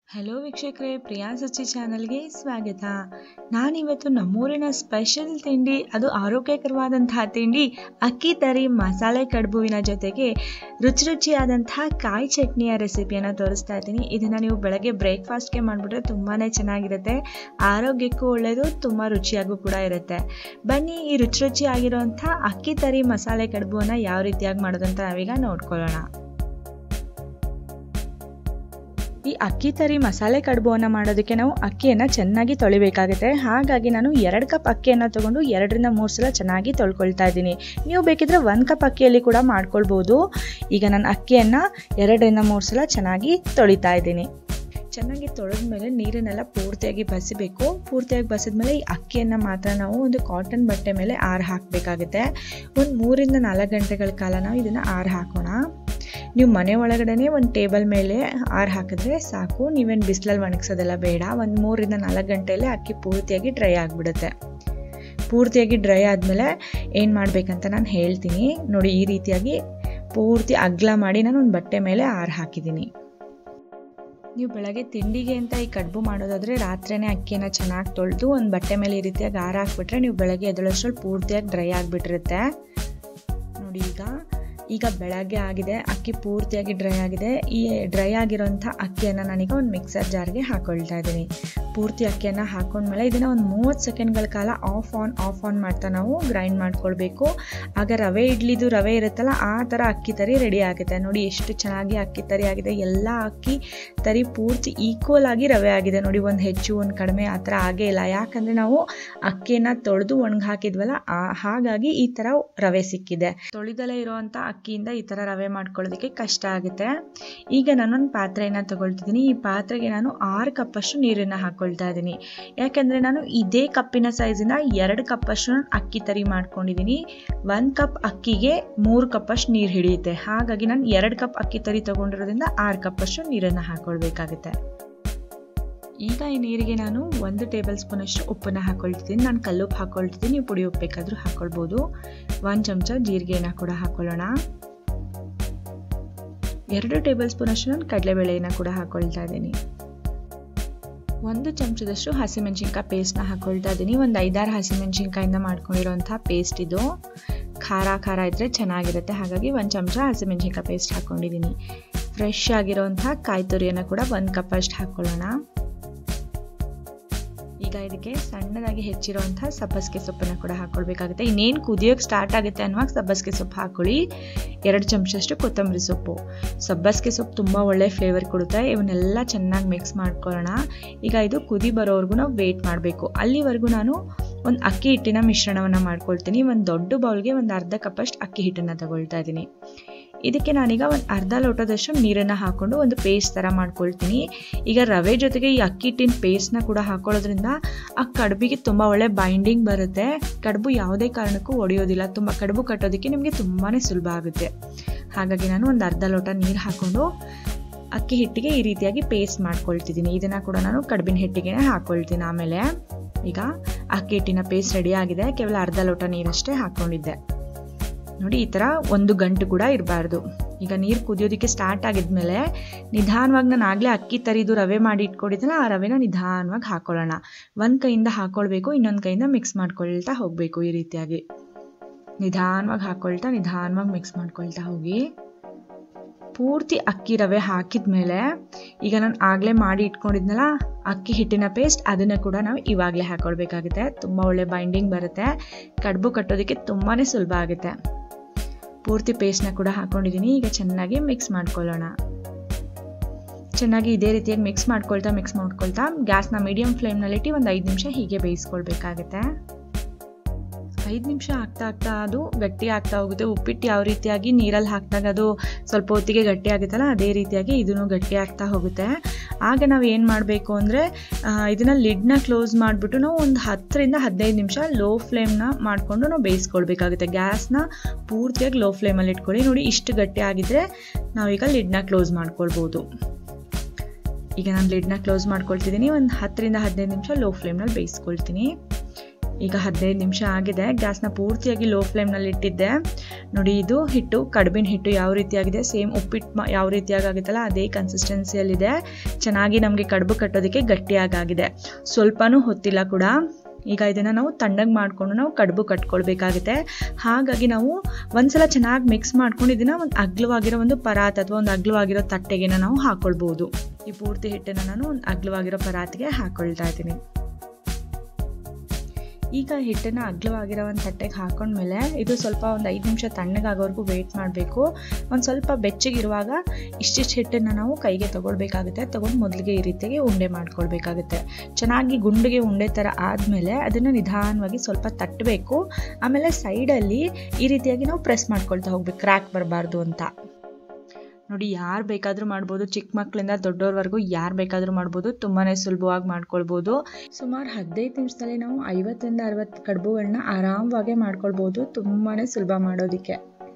hello ವೀಕ್ಷಕರೇ ಪ್ರಿಯಾ ಸಚಿ ಚಾನಲ್ಗೆ ಸ್ವಾಗತ ನಾನಿವತ್ತು ನಮ್ಮೂರಿನ ಸ್ಪೆಷಲ್ ತಿಂಡಿ ಅದು ಆರೋಗ್ಯಕರವಾದಂತಹ ತಿಂಡಿ ಅಕ್ಕಿ ತರಿ ಮಸಾಲೆ ಕಡುಬುವಿನ ಜೊತೆಗೆ ರುಚಿ ರುಚಿಯಾದಂತಹ ಕಾಯಿ ಚಟ್ನಿಯ ರೆಸಿಪಿಯನ್ನು ತೋರಿಸ್ತಾ ಇದ್ದೀನಿ ಇದನ್ನು ನೀವು ಬೆಳಗ್ಗೆ ಬ್ರೇಕ್ಫಾಸ್ಟ್ಗೆ ಮಾಡಿಬಿಟ್ರೆ ತುಂಬಾ ಚೆನ್ನಾಗಿರುತ್ತೆ ಆರೋಗ್ಯಕ್ಕೂ ಒಳ್ಳೆಯದು ತುಂಬ ರುಚಿಯಾಗೂ ಕೂಡ ಇರುತ್ತೆ ಬನ್ನಿ ಈ ರುಚಿ ರುಚಿಯಾಗಿರೋಂಥ ಅಕ್ಕಿ ತರಿ ಮಸಾಲೆ ಕಡುಬುವನ್ನು ಯಾವ ರೀತಿಯಾಗಿ ಮಾಡೋದಂತ ನಾವೀಗ ನೋಡ್ಕೊಳ್ಳೋಣ ಈ ಅಕ್ಕಿ ತರಿ ಮಸಾಲೆ ಕಡುಬುವನ್ನು ಮಾಡೋದಕ್ಕೆ ನಾವು ಅಕ್ಕಿಯನ್ನು ಚೆನ್ನಾಗಿ ತೊಳಿಬೇಕಾಗುತ್ತೆ ಹಾಗಾಗಿ ನಾನು ಎರಡು ಕಪ್ ಅಕ್ಕಿಯನ್ನು ತಗೊಂಡು ಎರಡರಿಂದ ಮೂರು ಸಲ ಚೆನ್ನಾಗಿ ತೊಳ್ಕೊಳ್ತಾ ಇದ್ದೀನಿ ನೀವು ಬೇಕಿದ್ರೆ ಒಂದು ಕಪ್ ಅಕ್ಕಿಯಲ್ಲಿ ಕೂಡ ಮಾಡ್ಕೊಳ್ಬೋದು ಈಗ ನಾನು ಅಕ್ಕಿಯನ್ನು ಎರಡರಿಂದ ಮೂರು ಸಲ ಚೆನ್ನಾಗಿ ತೊಳಿತಾ ಇದ್ದೀನಿ ಚೆನ್ನಾಗಿ ತೊಳೆದ್ಮೇಲೆ ನೀರನ್ನೆಲ್ಲ ಪೂರ್ತಿಯಾಗಿ ಬಸಿಬೇಕು ಪೂರ್ತಿಯಾಗಿ ಬಸಿದ್ಮೇಲೆ ಈ ಅಕ್ಕಿಯನ್ನು ಮಾತ್ರ ನಾವು ಒಂದು ಕಾಟನ್ ಬಟ್ಟೆ ಮೇಲೆ ಆರು ಹಾಕಬೇಕಾಗುತ್ತೆ ಒಂದು ಮೂರಿಂದ ನಾಲ್ಕು ಗಂಟೆಗಳ ಕಾಲ ನಾವು ಇದನ್ನು ಆರು ಹಾಕೋಣ ನೀವು ಮನೆ ಒಳಗಡೆ ಒಂದು ಟೇಬಲ್ ಮೇಲೆ ಆರು ಹಾಕಿದ್ರೆ ಸಾಕು ನೀವೇನು ಬಿಸಿಲಲ್ಲಿ ಒಣಗಿಸೋದೆಲ್ಲ ಬೇಡ ಒಂದು ಮೂರಿಂದ ನಾಲ್ಕು ಗಂಟೆಯಲ್ಲೇ ಅಕ್ಕಿ ಪೂರ್ತಿಯಾಗಿ ಡ್ರೈ ಆಗಿಬಿಡುತ್ತೆ ಪೂರ್ತಿಯಾಗಿ ಡ್ರೈ ಆದಮೇಲೆ ಏನು ಮಾಡಬೇಕಂತ ನಾನು ಹೇಳ್ತೀನಿ ನೋಡಿ ಈ ರೀತಿಯಾಗಿ ಪೂರ್ತಿ ಅಗ್ಲ ಮಾಡಿ ನಾನು ಒಂದು ಬಟ್ಟೆ ಮೇಲೆ ಆರು ಹಾಕಿದ್ದೀನಿ ನೀವು ಬೆಳಗ್ಗೆ ತಿಂಡಿಗೆ ಅಂತ ಈ ಕಡುಬು ಮಾಡೋದಾದರೆ ರಾತ್ರಿನೇ ಅಕ್ಕಿಯನ್ನು ಚೆನ್ನಾಗಿ ತೊಳೆದು ಒಂದು ಬಟ್ಟೆ ಮೇಲೆ ಈ ರೀತಿಯಾಗಿ ಆರು ಹಾಕ್ಬಿಟ್ರೆ ನೀವು ಬೆಳಗ್ಗೆ ಎದ್ದೇಳೋಷ್ಟ್ರಲ್ಲಿ ಪೂರ್ತಿಯಾಗಿ ಡ್ರೈ ಆಗಿಬಿಟ್ಟಿರುತ್ತೆ ನೋಡಿ ಈಗ ಈಗ ಬೆಳಗ್ಗೆ ಆಗಿದೆ ಅಕ್ಕಿ ಪೂರ್ತಿಯಾಗಿ ಡ್ರೈ ಆಗಿದೆ ಈ ಡ್ರೈ ಆಗಿರೋಂಥ ಅಕ್ಕಿಯನ್ನು ನಾನೀಗ ಒಂದು ಮಿಕ್ಸರ್ ಜಾರ್ಗೆ ಹಾಕೊಳ್ತಾ ಇದ್ದೀನಿ ಪೂರ್ತಿ ಅಕ್ಕಿಯನ್ನು ಹಾಕೊಂಡ್ಮೇಲೆ ಇದನ್ನು ಒಂದು ಮೂವತ್ತು ಸೆಕೆಂಡ್ಗಳ ಕಾಲ ಆಫ್ ಆನ್ ಆಫ್ ಆನ್ ಮಾಡ್ತಾ ನಾವು ಗ್ರೈಂಡ್ ಮಾಡ್ಕೊಳ್ಬೇಕು ಆಗ ರವೆ ಇಡ್ಲಿದು ರವೆ ಇರುತ್ತಲ್ಲ ಆ ಥರ ಅಕ್ಕಿ ತರಿ ರೆಡಿ ಆಗುತ್ತೆ ನೋಡಿ ಎಷ್ಟು ಚೆನ್ನಾಗಿ ಅಕ್ಕಿ ತರಿ ಆಗಿದೆ ಎಲ್ಲ ಅಕ್ಕಿ ತರಿ ಪೂರ್ತಿ ಈಕ್ವಲ್ ಆಗಿ ರವೆ ಆಗಿದೆ ನೋಡಿ ಒಂದು ಹೆಚ್ಚು ಒಂದು ಕಡಿಮೆ ಆ ಥರ ಆಗೇ ಇಲ್ಲ ಯಾಕಂದರೆ ನಾವು ಅಕ್ಕಿಯನ್ನು ತೊಳೆದು ಒಣಗಿ ಹಾಕಿದ್ವಲ್ಲ ಹಾಗಾಗಿ ಈ ಥರ ರವೆ ಸಿಕ್ಕಿದೆ ತೊಳೆದಲೇ ಇರೋವಂಥ ಅಕ್ಕಿಯಿಂದ ಈ ಥರ ರವೆ ಮಾಡ್ಕೊಳ್ಳೋದಕ್ಕೆ ಕಷ್ಟ ಆಗುತ್ತೆ ಈಗ ನಾನೊಂದು ಪಾತ್ರೆಯನ್ನು ತಗೊಳ್ತಿದ್ದೀನಿ ಈ ಪಾತ್ರೆಗೆ ನಾನು ಆರು ಕಪ್ಪಷ್ಟು ನೀರನ್ನು ಹಾಕ್ಕೊಳ್ತಾ ಇದ್ದೀನಿ ಯಾಕೆಂದರೆ ನಾನು ಇದೇ ಕಪ್ಪಿನ ಸೈಜಿಂದ ಎರಡು ಕಪ್ಪಷ್ಟು ಅಕ್ಕಿ ತರಿ ಮಾಡ್ಕೊಂಡಿದ್ದೀನಿ ಒಂದು ಕಪ್ ಅಕ್ಕಿಗೆ ಮೂರು ಕಪ್ಪಷ್ಟು ನೀರು ಹಿಡಿಯುತ್ತೆ ಹಾಗಾಗಿ ನಾನು ಎರಡು ಕಪ್ ಅಕ್ಕಿ ತರಿ ತೊಗೊಂಡಿರೋದ್ರಿಂದ ಆರು ಕಪ್ಪಷ್ಟು ನೀರನ್ನು ಹಾಕ್ಕೊಳ್ಬೇಕಾಗುತ್ತೆ ಈಗ ಈ ನೀರಿಗೆ ನಾನು ಒಂದು ಟೇಬಲ್ ಸ್ಪೂನಷ್ಟು ಉಪ್ಪನ್ನು ಹಾಕ್ಕೊಳ್ತಿದ್ದೀನಿ ನಾನು ಕಲ್ಲುಪ್ಪು ಹಾಕ್ಕೊಳ್ತಿದ್ದೀನಿ ನೀವು ಪುಡಿ ಉಪ್ಪು ಬೇಕಾದರೂ ಹಾಕ್ಕೊಳ್ಬೋದು ಒಂದು ಚಮಚ ಜೀರಿಗೆಯನ್ನು ಕೂಡ ಹಾಕ್ಕೊಳ್ಳೋಣ ಎರಡು ಟೇಬಲ್ ಸ್ಪೂನಷ್ಟು ನಾನು ಕಡಲೆಬೇಳೆಯನ್ನು ಕೂಡ ಹಾಕ್ಕೊಳ್ತಾ ಇದ್ದೀನಿ ಒಂದು ಚಮಚದಷ್ಟು ಹಸಿಮೆಣಸಿನ್ಕಾಯಿ ಪೇಸ್ಟ್ನ ಹಾಕ್ಕೊಳ್ತಾ ಇದ್ದೀನಿ ಒಂದು ಐದಾರು ಹಸಿಮೆಣಸಿನ್ಕಾಯಿಂದ ಮಾಡ್ಕೊಂಡಿರೋಂಥ ಪೇಸ್ಟ್ ಇದು ಖಾರ ಖಾರ ಇದ್ದರೆ ಚೆನ್ನಾಗಿರುತ್ತೆ ಹಾಗಾಗಿ ಒಂದು ಚಮಚ ಹಸಿಮೆಣಸಿನ್ಕಾಯಿ ಪೇಸ್ಟ್ ಹಾಕ್ಕೊಂಡಿದ್ದೀನಿ ಫ್ರೆಶ್ ಆಗಿರೋಂಥ ಕಾಯಿ ತುರಿಯನ್ನು ಕೂಡ ಒಂದು ಕಪ್ಪಷ್ಟು ಹಾಕ್ಕೊಳ್ಳೋಣ ಈಗ ಇದಕ್ಕೆ ಸಣ್ಣದಾಗಿ ಹೆಚ್ಚಿರುವಂಥ ಸಬ್ಬಸಿಗೆ ಸೊಪ್ಪನ್ನು ಕೂಡ ಹಾಕ್ಕೊಳ್ಬೇಕಾಗುತ್ತೆ ಇನ್ನೇನು ಕುದಿಯೋಕ್ಕೆ ಸ್ಟಾರ್ಟ್ ಆಗುತ್ತೆ ಅನ್ನುವಾಗ ಸಬ್ಬಸಿಗೆ ಸೊಪ್ಪು ಹಾಕ್ಕೊಳ್ಳಿ ಎರಡು ಚಮಚಷ್ಟು ಕೊತ್ತಂಬರಿ ಸೊಪ್ಪು ಸಬ್ಬಸಿಗೆ ಸೊಪ್ಪು ತುಂಬ ಒಳ್ಳೆ ಫ್ಲೇವರ್ ಕೊಡುತ್ತೆ ಇವನ್ನೆಲ್ಲ ಚೆನ್ನಾಗಿ ಮಿಕ್ಸ್ ಮಾಡ್ಕೊಳ್ಳೋಣ ಈಗ ಇದು ಕುದಿ ಬರೋವರೆಗೂ ನಾವು ವೇಟ್ ಮಾಡಬೇಕು ಅಲ್ಲಿವರೆಗೂ ನಾನು ಒಂದು ಅಕ್ಕಿ ಹಿಟ್ಟಿನ ಮಿಶ್ರಣವನ್ನು ಮಾಡ್ಕೊಳ್ತೀನಿ ಒಂದು ದೊಡ್ಡ ಬೌಲ್ಗೆ ಒಂದು ಅರ್ಧ ಕಪ್ಪಷ್ಟು ಅಕ್ಕಿ ಹಿಟ್ಟನ್ನು ತಗೊಳ್ತಾ ಇದ್ದೀನಿ ಇದಕ್ಕೆ ನಾನೀಗ ಒಂದು ಅರ್ಧ ಲೋಟದಷ್ಟು ನೀರನ್ನು ಹಾಕ್ಕೊಂಡು ಒಂದು ಪೇಸ್ಟ್ ಥರ ಮಾಡ್ಕೊಳ್ತೀನಿ ಈಗ ರವೆ ಜೊತೆಗೆ ಈ ಅಕ್ಕಿ ಹಿಟ್ಟಿನ ಪೇಸ್ಟ್ನ ಕೂಡ ಹಾಕೊಳ್ಳೋದ್ರಿಂದ ಆ ಕಡುಬಿಗೆ ತುಂಬ ಒಳ್ಳೆ ಬೈಂಡಿಂಗ್ ಬರುತ್ತೆ ಕಡುಬು ಯಾವುದೇ ಕಾರಣಕ್ಕೂ ಒಡೆಯೋದಿಲ್ಲ ತುಂಬ ಕಡುಬು ಕಟ್ಟೋದಕ್ಕೆ ನಿಮಗೆ ತುಂಬಾ ಸುಲಭ ಆಗುತ್ತೆ ಹಾಗಾಗಿ ನಾನು ಒಂದು ಅರ್ಧ ಲೋಟ ನೀರು ಹಾಕ್ಕೊಂಡು ಅಕ್ಕಿ ಹಿಟ್ಟಿಗೆ ಈ ರೀತಿಯಾಗಿ ಪೇಸ್ಟ್ ಮಾಡ್ಕೊಳ್ತಿದ್ದೀನಿ ಇದನ್ನು ಕೂಡ ನಾನು ಕಡುಬಿನ ಹಿಟ್ಟಿಗೆ ಹಾಕ್ಕೊಳ್ತೀನಿ ಆಮೇಲೆ ಈಗ ಅಕ್ಕಿ ಹಿಟ್ಟಿನ ಪೇಸ್ಟ್ ರೆಡಿ ಆಗಿದೆ ಕೇವಲ ಅರ್ಧ ಲೋಟ ನೀರಷ್ಟೇ ಹಾಕ್ಕೊಂಡಿದ್ದೆ ನೋಡಿ ಈ ಥರ ಒಂದು ಗಂಟು ಕೂಡ ಇರಬಾರ್ದು ಈಗ ನೀರು ಕುದಿಯೋದಕ್ಕೆ ಸ್ಟಾರ್ಟ್ ಆಗಿದ್ಮೇಲೆ ನಿಧಾನವಾಗಿ ನಾನು ಆಗಲೇ ಅಕ್ಕಿ ತರಿದು ರವೆ ಮಾಡಿ ಇಟ್ಕೊಂಡಿದ್ದಲ್ಲ ಆ ರವೆನ ನಿಧಾನವಾಗಿ ಹಾಕೊಳ್ಳೋಣ ಒಂದು ಕೈಯಿಂದ ಹಾಕ್ಕೊಳ್ಬೇಕು ಇನ್ನೊಂದು ಕೈಯಿಂದ ಮಿಕ್ಸ್ ಮಾಡ್ಕೊಳ್ತಾ ಹೋಗಬೇಕು ಈ ರೀತಿಯಾಗಿ ನಿಧಾನವಾಗಿ ಹಾಕ್ಕೊಳ್ತಾ ನಿಧಾನವಾಗಿ ಮಿಕ್ಸ್ ಮಾಡ್ಕೊಳ್ತಾ ಹೋಗಿ ಪೂರ್ತಿ ಅಕ್ಕಿ ರವೆ ಹಾಕಿದ್ಮೇಲೆ ಈಗ ನಾನು ಆಗಲೇ ಮಾಡಿ ಇಟ್ಕೊಂಡಿದ್ನಲ್ಲ ಅಕ್ಕಿ ಹಿಟ್ಟಿನ ಪೇಸ್ಟ್ ಅದನ್ನು ಕೂಡ ನಾವು ಇವಾಗಲೇ ಹಾಕ್ಕೊಳ್ಬೇಕಾಗುತ್ತೆ ತುಂಬ ಒಳ್ಳೆ ಬೈಂಡಿಂಗ್ ಬರುತ್ತೆ ಕಡುಬು ಕಟ್ಟೋದಕ್ಕೆ ತುಂಬಾ ಸುಲಭ ಆಗುತ್ತೆ ಪೂರ್ತಿ ಪೇಸ್ಟ್ನ ಕೂಡ ಹಾಕ್ಕೊಂಡಿದ್ದೀನಿ ಈಗ ಚೆನ್ನಾಗಿ ಮಿಕ್ಸ್ ಮಾಡ್ಕೊಳ್ಳೋಣ ಚೆನ್ನಾಗಿ ಇದೇ ರೀತಿಯಾಗಿ ಮಿಕ್ಸ್ ಮಾಡ್ಕೊಳ್ತಾ ಮಿಕ್ಸ್ ಮಾಡ್ಕೊಳ್ತಾ ಗ್ಯಾಸ್ನ ಮೀಡಿಯಂ ಫ್ಲೇಮ್ನಲ್ಲಿಟ್ಟು ಒಂದು ಐದು ನಿಮಿಷ ಹೀಗೆ ಬೇಯಿಸ್ಕೊಳ್ಬೇಕಾಗತ್ತೆ ಐದು ನಿಮಿಷ ಆಗ್ತಾ ಆಗ್ತಾ ಅದು ಗಟ್ಟಿ ಆಗ್ತಾ ಹೋಗುತ್ತೆ ಉಪ್ಪಿಟ್ಟು ಯಾವ ರೀತಿಯಾಗಿ ನೀರಲ್ಲಿ ಹಾಕಿದಾಗ ಅದು ಸ್ವಲ್ಪ ಹೊತ್ತಿಗೆ ಗಟ್ಟಿ ಆಗುತ್ತಲ್ಲ ಅದೇ ರೀತಿಯಾಗಿ ಇದನ್ನು ಗಟ್ಟಿ ಆಗ್ತಾ ಹೋಗುತ್ತೆ ಆಗ ನಾವು ಏನು ಮಾಡಬೇಕು ಅಂದರೆ ಇದನ್ನು ಲಿಡ್ನ ಕ್ಲೋಸ್ ಮಾಡಿಬಿಟ್ಟು ನಾವು ಒಂದು ಹತ್ತರಿಂದ ಹದಿನೈದು ನಿಮಿಷ ಲೋ ಫ್ಲೇಮ್ನ ಮಾಡಿಕೊಂಡು ನಾವು ಬೇಯಿಸ್ಕೊಳ್ಬೇಕಾಗುತ್ತೆ ಗ್ಯಾಸ್ನ ಪೂರ್ತಿಯಾಗಿ ಲೋ ಫ್ಲೇಮಲ್ಲಿ ಇಟ್ಕೊಳ್ಳಿ ನೋಡಿ ಇಷ್ಟು ಗಟ್ಟಿ ಆಗಿದ್ದರೆ ನಾವೀಗ ಲಿಡ್ನ ಕ್ಲೋಸ್ ಮಾಡ್ಕೊಳ್ಬೋದು ಈಗ ನಾನು ಲಿಡ್ನ ಕ್ಲೋಸ್ ಮಾಡ್ಕೊಳ್ತಿದ್ದೀನಿ ಒಂದು ಹತ್ತರಿಂದ ಹದಿನೈದು ನಿಮಿಷ ಲೋ ಫ್ಲೇಮ್ನಲ್ಲಿ ಬೇಯಿಸ್ಕೊಳ್ತೀನಿ ಈಗ ಹದಿನೈದು ನಿಮಿಷ ಆಗಿದೆ ಗ್ಯಾಸ್ನ ಪೂರ್ತಿಯಾಗಿ ಲೋ ಫ್ಲೇಮ್ನಲ್ಲಿ ಇಟ್ಟಿದ್ದೆ ನೋಡಿ ಇದು ಹಿಟ್ಟು ಕಡುಬಿನ ಹಿಟ್ಟು ಯಾವ ರೀತಿಯಾಗಿದೆ ಸೇಮ್ ಉಪ್ಪಿಟ್ಟು ಮ ಯಾವ ರೀತಿಯಾಗಿ ಆಗುತ್ತಲ್ಲ ಅದೇ ಕನ್ಸಿಸ್ಟೆನ್ಸಿಯಲ್ಲಿದೆ ಚೆನ್ನಾಗಿ ನಮಗೆ ಕಡುಬು ಕಟ್ಟೋದಕ್ಕೆ ಗಟ್ಟಿಯಾಗಿದೆ ಸ್ವಲ್ಪನೂ ಹೊತ್ತಿಲ್ಲ ಕೂಡ ಈಗ ಇದನ್ನು ನಾವು ತಣ್ಣಗೆ ಮಾಡಿಕೊಂಡು ನಾವು ಕಡುಬು ಕಟ್ಕೊಳ್ಬೇಕಾಗುತ್ತೆ ಹಾಗಾಗಿ ನಾವು ಒಂದ್ಸಲ ಚೆನ್ನಾಗಿ ಮಿಕ್ಸ್ ಮಾಡ್ಕೊಂಡು ಇದನ್ನು ಒಂದು ಅಗ್ಲವಾಗಿರೋ ಒಂದು ಪರಾತ್ ಅಥವಾ ಒಂದು ಅಗ್ಲವಾಗಿರೋ ತಟ್ಟೆಗೆ ನಾವು ಹಾಕೊಳ್ಬೋದು ಈ ಪೂರ್ತಿ ಹಿಟ್ಟನ್ನು ನಾನು ಒಂದು ಅಗ್ಲವಾಗಿರೋ ಪರಾತ್ಗೆ ಹಾಕೊಳ್ತಾ ಇದ್ದೀನಿ ಈಗ ಹಿಟ್ಟನ್ನು ಅಗ್ಲವಾಗಿರೋ ಒಂದು ತಟ್ಟೆಗೆ ಹಾಕೊಂಡ್ಮೇಲೆ ಇದು ಸ್ವಲ್ಪ ಒಂದು ಐದು ನಿಮಿಷ ತಣ್ಣಗಾಗೋವರೆಗೂ ವೆಯ್ಟ್ ಮಾಡಬೇಕು ಒಂದು ಸ್ವಲ್ಪ ಬೆಚ್ಚಗಿರುವಾಗ ಇಷ್ಟಿಷ್ಟು ಹಿಟ್ಟನ್ನು ನಾವು ಕೈಗೆ ತಗೊಳ್ಬೇಕಾಗುತ್ತೆ ತಗೊಂಡು ಮೊದಲಿಗೆ ಈ ರೀತಿಯಾಗಿ ಉಂಡೆ ಮಾಡ್ಕೊಳ್ಬೇಕಾಗುತ್ತೆ ಚೆನ್ನಾಗಿ ಗುಂಡಿಗೆ ಉಂಡೆ ಥರ ಆದಮೇಲೆ ಅದನ್ನು ನಿಧಾನವಾಗಿ ಸ್ವಲ್ಪ ತಟ್ಟಬೇಕು ಆಮೇಲೆ ಸೈಡಲ್ಲಿ ಈ ರೀತಿಯಾಗಿ ನಾವು ಪ್ರೆಸ್ ಮಾಡ್ಕೊಳ್ತಾ ಹೋಗ್ಬೇಕು ಕ್ರ್ಯಾಕ್ ಬರಬಾರ್ದು ಅಂತ ನೋಡಿ ಯಾರು ಬೇಕಾದರೂ ಮಾಡ್ಬೋದು ಚಿಕ್ಕ ಮಕ್ಕಳಿಂದ ದೊಡ್ಡವ್ರವರೆಗೂ ಯಾರು ಬೇಕಾದರೂ ಮಾಡ್ಬೋದು ತುಂಬಾ ಸುಲಭವಾಗಿ ಮಾಡ್ಕೊಳ್ಬೋದು ಸುಮಾರು ಹದಿನೈದು ನಿಮಿಷದಲ್ಲಿ ನಾವು ಐವತ್ತರಿಂದ ಅರವತ್ತು ಕಡುಬುಗಳನ್ನ ಆರಾಮವಾಗಿ ಮಾಡ್ಕೊಳ್ಬೋದು ತುಂಬಾ ಸುಲಭ ಮಾಡೋದಕ್ಕೆ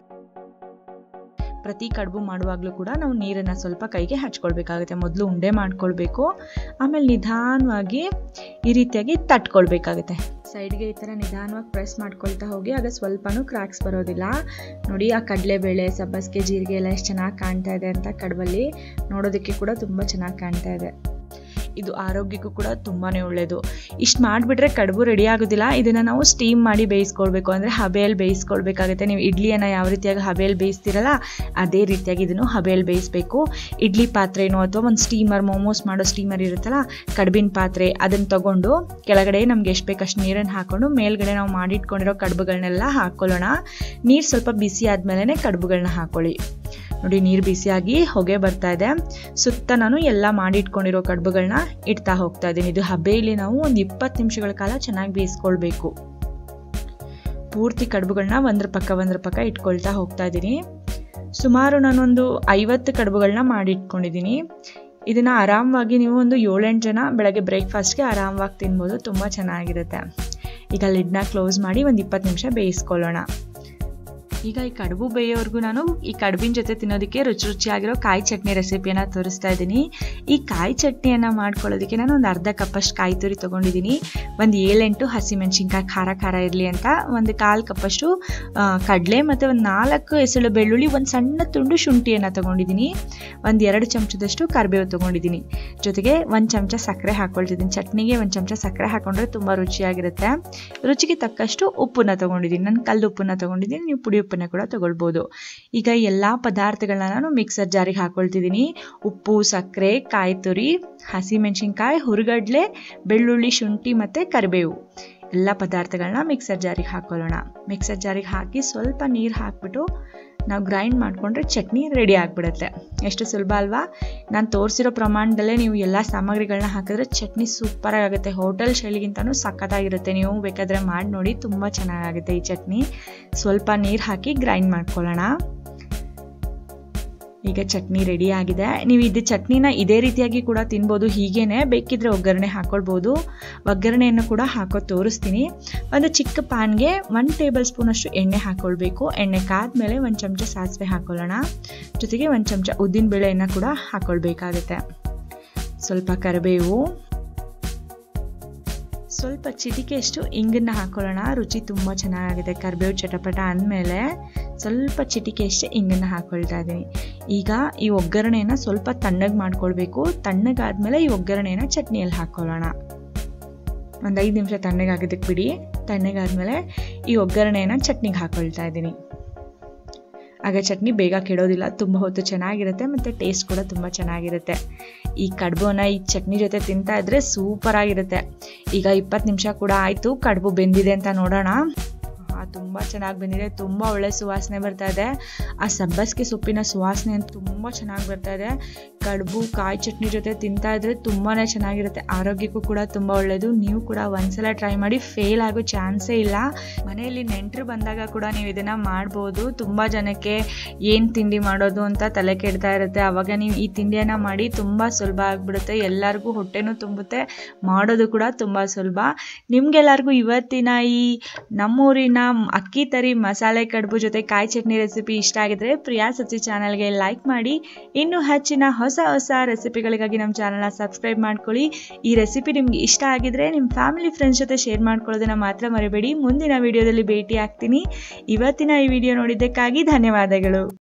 ಪ್ರತಿ ಕಡುಬು ಮಾಡುವಾಗಲೂ ಕೂಡ ನಾವು ನೀರನ್ನು ಸ್ವಲ್ಪ ಕೈಗೆ ಹಚ್ಕೊಳ್ಬೇಕಾಗುತ್ತೆ ಮೊದಲು ಉಂಡೆ ಮಾಡ್ಕೊಳ್ಬೇಕು ಆಮೇಲೆ ನಿಧಾನವಾಗಿ ಈ ರೀತಿಯಾಗಿ ತಟ್ಕೊಳ್ಬೇಕಾಗುತ್ತೆ ಸೈಡ್ಗೆ ಈ ಥರ ನಿಧಾನವಾಗಿ ಪ್ರೆಸ್ ಮಾಡ್ಕೊಳ್ತಾ ಹೋಗಿ ಆಗ ಸ್ವಲ್ಪನೂ ಕ್ರ್ಯಾಕ್ಸ್ ಬರೋದಿಲ್ಲ ನೋಡಿ ಆ ಕಡಲೆಬೇಳೆ ಸಬ್ಬಸಿಗೆ ಜೀರಿಗೆ ಎಲ್ಲ ಎಷ್ಟು ಚೆನ್ನಾಗಿ ಕಾಣ್ತಾ ಇದೆ ಅಂತ ಕಡುಬಲ್ಲಿ ನೋಡೋದಕ್ಕೆ ಕೂಡ ತುಂಬ ಚೆನ್ನಾಗಿ ಕಾಣ್ತಾ ಇದೆ ಇದು ಆರೋಗ್ಯಕ್ಕೂ ಕೂಡ ತುಂಬಾ ಒಳ್ಳೆಯದು ಇಷ್ಟು ಮಾಡಿಬಿಟ್ರೆ ಕಡುಬು ರೆಡಿ ಆಗೋದಿಲ್ಲ ಇದನ್ನು ನಾವು ಸ್ಟೀಮ್ ಮಾಡಿ ಬೇಯಿಸ್ಕೊಳ್ಬೇಕು ಅಂದರೆ ಹಬೆಯಲ್ಲಿ ಬೇಯಿಸ್ಕೊಳ್ಬೇಕಾಗುತ್ತೆ ನೀವು ಇಡ್ಲಿಯನ್ನು ಯಾವ ರೀತಿಯಾಗಿ ಹಬೆಯಲ್ಲಿ ಬೇಯಿಸ್ತೀರಲ್ಲ ಅದೇ ರೀತಿಯಾಗಿ ಇದನ್ನು ಹಬೆಯಲ್ಲಿ ಬೇಯಿಸಬೇಕು ಇಡ್ಲಿ ಪಾತ್ರೆನೋ ಅಥವಾ ಒಂದು ಸ್ಟೀಮರ್ ಮೋಮೋಸ್ ಮಾಡೋ ಸ್ಟೀಮರ್ ಇರುತ್ತಲ್ಲ ಕಡುಬಿನ ಪಾತ್ರೆ ಅದನ್ನು ತಗೊಂಡು ಕೆಳಗಡೆ ನಮ್ಗೆ ಎಷ್ಟು ಬೇಕಷ್ಟು ನೀರನ್ನು ಹಾಕ್ಕೊಂಡು ಮೇಲ್ಗಡೆ ನಾವು ಮಾಡಿಟ್ಕೊಂಡಿರೋ ಕಡುಬುಗಳನ್ನೆಲ್ಲ ಹಾಕ್ಕೊಳ್ಳೋಣ ನೀರು ಸ್ವಲ್ಪ ಬಿಸಿ ಆದಮೇಲೆ ಕಡುಬುಗಳನ್ನ ಹಾಕ್ಕೊಳ್ಳಿ ನೋಡಿ ನೀರು ಬಿಸಿಯಾಗಿ ಹೊಗೆ ಬರ್ತಾ ಇದೆ ಸುತ್ತ ನಾನು ಎಲ್ಲ ಮಾಡಿ ಇಟ್ಕೊಂಡಿರೋ ಕಡುಬುಗಳನ್ನ ಇಡ್ತಾ ಹೋಗ್ತಾ ಇದ್ದೀನಿ ಇದು ಹಬೆಯಲ್ಲಿ ನಾವು ಒಂದು ಇಪ್ಪತ್ತು ನಿಮಿಷಗಳ ಕಾಲ ಚೆನ್ನಾಗಿ ಬೇಯಿಸ್ಕೊಳ್ಬೇಕು ಪೂರ್ತಿ ಕಡುಬುಗಳನ್ನ ಒಂದ್ರ ಪಕ್ಕ ಒಂದ್ರ ಪಕ್ಕ ಇಟ್ಕೊಳ್ತಾ ಹೋಗ್ತಾ ಇದ್ದೀನಿ ಸುಮಾರು ನಾನೊಂದು ಐವತ್ತು ಕಡುಬುಗಳನ್ನ ಮಾಡಿ ಇಟ್ಕೊಂಡಿದ್ದೀನಿ ಇದನ್ನು ಆರಾಮವಾಗಿ ನೀವು ಒಂದು ಏಳೆಂಟು ಜನ ಬೆಳಗ್ಗೆ ಬ್ರೇಕ್ಫಾಸ್ಟ್ಗೆ ಆರಾಮವಾಗಿ ತಿನ್ಬೋದು ತುಂಬ ಚೆನ್ನಾಗಿರುತ್ತೆ ಈಗ ಲಿಡ್ನ ಕ್ಲೋಸ್ ಮಾಡಿ ಒಂದು ಇಪ್ಪತ್ತು ನಿಮಿಷ ಬೇಯಿಸ್ಕೊಳ್ಳೋಣ ಈಗ ಈ ಕಡುಬು ಬೇಯೋವರೆಗೂ ನಾನು ಈ ಕಡುಬಿನ ಜೊತೆ ತಿನ್ನೋದಕ್ಕೆ ರುಚಿ ರುಚಿಯಾಗಿರೋ ಕಾಯಿ ಚಟ್ನಿ ರೆಸಿಪಿಯನ್ನು ತೋರಿಸ್ತಾ ಇದ್ದೀನಿ ಈ ಕಾಯಿ ಚಟ್ನಿಯನ್ನು ಮಾಡ್ಕೊಳ್ಳೋದಕ್ಕೆ ನಾನು ಒಂದು ಅರ್ಧ ಕಪ್ಪಷ್ಟು ಕಾಯಿ ತುರಿ ತೊಗೊಂಡಿದ್ದೀನಿ ಒಂದು ಏಳೆಂಟು ಹಸಿಮೆಣ್ಸಿನ್ಕಾಯಿ ಖಾರ ಖಾರ ಇರಲಿ ಅಂತ ಒಂದು ಕಾಲು ಕಪ್ಪಷ್ಟು ಕಡಲೆ ಮತ್ತು ಒಂದು ನಾಲ್ಕು ಎಸಳು ಬೆಳ್ಳುಳ್ಳಿ ಒಂದು ಸಣ್ಣ ತುಂಡು ಶುಂಠಿಯನ್ನು ತೊಗೊಂಡಿದ್ದೀನಿ ಒಂದು ಎರಡು ಚಮಚದಷ್ಟು ಕರಿಬೇವು ತೊಗೊಂಡಿದ್ದೀನಿ ಜೊತೆಗೆ ಒಂದು ಚಮಚ ಸಕ್ಕರೆ ಹಾಕ್ಕೊಳ್ತಿದ್ದೀನಿ ಚಟ್ನಿಗೆ ಒಂದು ಚಮಚ ಸಕ್ಕರೆ ಹಾಕೊಂಡ್ರೆ ತುಂಬ ರುಚಿಯಾಗಿರುತ್ತೆ ರುಚಿಗೆ ತಕ್ಕಷ್ಟು ಉಪ್ಪನ್ನ ತೊಗೊಂಡಿದ್ದೀನಿ ನಾನು ಕಲ್ಲು ಉಪ್ಪನ್ನ ತೊಗೊಂಡಿದ್ದೀನಿ ನೀವು ಪುಡಿ ಉಪ್ಪನ್ನ ಕೂಡ ತಗೊಳ್ಬೋದು ಈಗ ಎಲ್ಲ ಪದಾರ್ಥಗಳನ್ನ ನಾನು ಮಿಕ್ಸರ್ ಜಾರಿಗೆ ಹಾಕೊಳ್ತಿದ್ದೀನಿ ಉಪ್ಪು ಸಕ್ಕರೆ ಕಾಯಿ ತುರಿ ಹಸಿಮೆಣಸಿನ್ಕಾಯಿ ಹುರುಗಡ್ಲೆ ಬೆಳ್ಳುಳ್ಳಿ ಶುಂಠಿ ಮತ್ತು ಕರಿಬೇವು ಎಲ್ಲ ಪದಾರ್ಥಗಳನ್ನ ಮಿಕ್ಸರ್ ಜಾರಿಗೆ ಹಾಕೊಳ್ಳೋಣ ಮಿಕ್ಸರ್ ಜಾರಿಗೆ ಹಾಕಿ ಸ್ವಲ್ಪ ನೀರು ಹಾಕ್ಬಿಟ್ಟು ನಾವು ಗ್ರೈಂಡ್ ಮಾಡಿಕೊಂಡ್ರೆ ಚಟ್ನಿ ರೆಡಿ ಆಗಿಬಿಡುತ್ತೆ ಎಷ್ಟು ಸುಲಭ ಅಲ್ವಾ ನಾನು ತೋರಿಸಿರೋ ಪ್ರಮಾಣದಲ್ಲೇ ನೀವು ಎಲ್ಲ ಸಾಮಗ್ರಿಗಳನ್ನ ಹಾಕಿದ್ರೆ ಚಟ್ನಿ ಸೂಪರ್ ಆಗುತ್ತೆ ಹೋಟೆಲ್ ಶೈಲಿಗಿಂತನೂ ಸಖತ್ತಾಗಿರುತ್ತೆ ನೀವು ಬೇಕಾದರೆ ಮಾಡಿ ನೋಡಿ ತುಂಬ ಚೆನ್ನಾಗಾಗುತ್ತೆ ಈ ಚಟ್ನಿ ಸ್ವಲ್ಪ ನೀರು ಹಾಕಿ ಗ್ರೈಂಡ್ ಮಾಡ್ಕೊಳ್ಳೋಣ ಈಗ ಚಟ್ನಿ ರೆಡಿ ಆಗಿದೆ ನೀವು ಇದು ಚಟ್ನಿನ ಇದೇ ರೀತಿಯಾಗಿ ಕೂಡ ತಿನ್ಬೋದು ಹೀಗೇನೆ ಬೇಕಿದ್ರೆ ಒಗ್ಗರಣೆ ಹಾಕೊಳ್ಬೋದು ಒಗ್ಗರಣೆಯನ್ನು ಕೂಡ ಹಾಕೋ ತೋರಿಸ್ತೀನಿ ಒಂದು ಚಿಕ್ಕ ಪ್ಯಾನ್ಗೆ ಒನ್ ಟೇಬಲ್ ಸ್ಪೂನಷ್ಟು ಎಣ್ಣೆ ಹಾಕ್ಕೊಳ್ಬೇಕು ಎಣ್ಣೆ ಕಾದ್ಮೇಲೆ ಒಂದು ಚಮಚ ಸಾಸಿವೆ ಹಾಕೊಳ್ಳೋಣ ಜೊತೆಗೆ ಒಂದು ಚಮಚ ಉದ್ದಿನ ಬೇಳೆಯನ್ನು ಕೂಡ ಹಾಕ್ಕೊಳ್ಬೇಕಾಗುತ್ತೆ ಸ್ವಲ್ಪ ಕರಿಬೇವು ಸ್ವಲ್ಪ ಚಿಟಿಕೆಯಷ್ಟು ಇಂಗನ್ನ ಹಾಕೊಳ್ಳೋಣ ರುಚಿ ತುಂಬ ಚೆನ್ನಾಗಿದೆ ಕರಿಬೇವು ಚಟಪಟ ಅಂದಮೇಲೆ ಸ್ವಲ್ಪ ಚಿಟಿಕೆಯಷ್ಟೇ ಇಂಗನ್ನು ಹಾಕ್ಕೊಳ್ತಾ ಇದ್ದೀನಿ ಈಗ ಈ ಒಗ್ಗರಣೆನ ಸ್ವಲ್ಪ ತಣ್ಣಗೆ ಮಾಡ್ಕೊಳ್ಬೇಕು ತಣ್ಣಗಾದ್ಮೇಲೆ ಈ ಒಗ್ಗರಣೆನ ಚಟ್ನಿಯಲ್ಲಿ ಹಾಕ್ಕೊಳ್ಳೋಣ ಒಂದು ಐದು ನಿಮಿಷ ತಣ್ಣಗಾಗೋದಕ್ಕೆ ಬಿಡಿ ತಣ್ಣಗಾದ್ಮೇಲೆ ಈ ಒಗ್ಗರಣೆನ ಚಟ್ನಿಗೆ ಹಾಕ್ಕೊಳ್ತಾ ಇದ್ದೀನಿ ಆಗ ಚಟ್ನಿ ಬೇಗ ಕೆಡೋದಿಲ್ಲ ತುಂಬ ಹೊತ್ತು ಚೆನ್ನಾಗಿರುತ್ತೆ ಮತ್ತು ಟೇಸ್ಟ್ ಕೂಡ ತುಂಬ ಚೆನ್ನಾಗಿರುತ್ತೆ ಈ ಕಡುಬುನ ಈ ಚಟ್ನಿ ಜೊತೆ ತಿಂತಾ ಇದ್ರೆ ಸೂಪರ್ ಆಗಿರುತ್ತೆ ಈಗ ಇಪ್ಪತ್ತು ನಿಮಿಷ ಕೂಡ ಆಯಿತು ಕಡುಬು ಬೆಂದಿದೆ ಅಂತ ನೋಡೋಣ ತುಂಬ ಚೆನ್ನಾಗಿ ಬಂದಿದೆ ತುಂಬ ಒಳ್ಳೆ ಸುವಾಸನೆ ಬರ್ತಾ ಇದೆ ಆ ಸಬ್ಬಸಿಗೆ ಸೊಪ್ಪಿನ ಸುವಾಸನೆ ಅಂತ ತುಂಬ ಚೆನ್ನಾಗಿ ಬರ್ತಾ ಇದೆ ಕಡುಬು ಕಾಯಿ ಚಟ್ನಿ ಜೊತೆ ತಿಂತಾ ಇದ್ರೆ ತುಂಬಾ ಚೆನ್ನಾಗಿರುತ್ತೆ ಆರೋಗ್ಯಕ್ಕೂ ಕೂಡ ತುಂಬ ಒಳ್ಳೆಯದು ನೀವು ಕೂಡ ಒಂದ್ಸಲ ಟ್ರೈ ಮಾಡಿ ಫೇಲ್ ಆಗೋ ಚಾನ್ಸೇ ಇಲ್ಲ ಮನೆಯಲ್ಲಿ ನೆಂಟರು ಬಂದಾಗ ಕೂಡ ನೀವು ಇದನ್ನು ಮಾಡ್ಬೋದು ತುಂಬ ಜನಕ್ಕೆ ಏನು ತಿಂಡಿ ಮಾಡೋದು ಅಂತ ತಲೆ ಕೆಡ್ತಾ ಇರುತ್ತೆ ಆವಾಗ ನೀವು ಈ ತಿಂಡಿಯನ್ನು ಮಾಡಿ ತುಂಬ ಸುಲಭ ಆಗಿಬಿಡುತ್ತೆ ಎಲ್ಲರಿಗೂ ಹೊಟ್ಟೆನೂ ತುಂಬುತ್ತೆ ಮಾಡೋದು ಕೂಡ ತುಂಬ ಸುಲಭ ನಿಮ್ಗೆಲ್ಲರಿಗೂ ಇವತ್ತಿನ ಈ ನಮ್ಮೂರಿನ ಅಕ್ಕಿ ತರಿ ಮಸಾಲೆ ಕಡುಬು ಜೊತೆ ಕಾಯಿ ಚಟ್ನಿ ರೆಸಿಪಿ ಇಷ್ಟ ಆಗಿದ್ರೆ ಪ್ರಿಯಾ ಸಚಿ ಚಾನಲ್ಗೆ ಲೈಕ್ ಮಾಡಿ ಇನ್ನೂ ಹೆಚ್ಚಿನ ಹೊಸ ಹೊಸ ರೆಸಿಪಿಗಳಿಗಾಗಿ ನಮ್ಮ ಚಾನಲ್ನ ಸಬ್ಸ್ಕ್ರೈಬ್ ಮಾಡ್ಕೊಳ್ಳಿ ಈ ರೆಸಿಪಿ ನಿಮ್ಗೆ ಇಷ್ಟ ಆಗಿದ್ರೆ ನಿಮ್ಮ ಫ್ಯಾಮಿಲಿ ಫ್ರೆಂಡ್ಸ್ ಜೊತೆ ಶೇರ್ ಮಾಡ್ಕೊಳ್ಳೋದನ್ನ ಮಾತ್ರ ಮರಿಬೇಡಿ ಮುಂದಿನ ವಿಡಿಯೋದಲ್ಲಿ ಭೇಟಿ ಆಗ್ತೀನಿ ಇವತ್ತಿನ ಈ ವಿಡಿಯೋ ನೋಡಿದ್ದಕ್ಕಾಗಿ ಧನ್ಯವಾದಗಳು